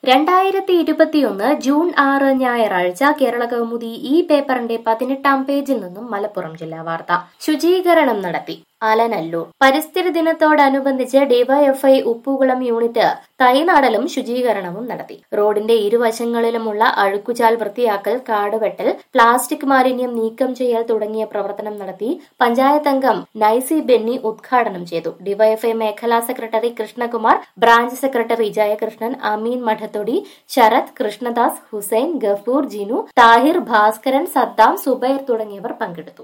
രണ്ടായിരത്തി ഇരുപത്തിയൊന്ന് ജൂൺ ആറ് ഞായറാഴ്ച കേരള കൗമുദി ഈ പേപ്പറിന്റെ പതിനെട്ടാം പേജിൽ നിന്നും മലപ്പുറം ജില്ലാ വാർത്ത ശുചീകരണം നടത്തി അലനല്ലൂർ പരിസ്ഥിതി ദിനത്തോടനുബന്ധിച്ച് ഡിവൈഎഫ്ഐ ഉപ്പുകുളം യൂണിറ്റ് തൈനാടലും ശുചീകരണവും നടത്തി റോഡിന്റെ ഇരുവശങ്ങളിലുമുള്ള അഴുക്കുചാൽ വൃത്തിയാക്കൽ കാടുവെട്ടൽ പ്ലാസ്റ്റിക് മാലിന്യം നീക്കം ചെയ്യൽ തുടങ്ങിയ പ്രവർത്തനം നടത്തി പഞ്ചായത്ത് അംഗം നൈസി ബെന്നി ഉദ്ഘാടനം ചെയ്തു ഡിവൈഎഫ്ഐ മേഖലാ secretary Krishnakumar branch secretary Jayakrishnan Ameen Madathodi Sarath Krishnadas Hussain Gafoor Jinu Thahir Bhaskaran Saddam Subair തുടങ്ങിയവർ പങ്കെടുത്തു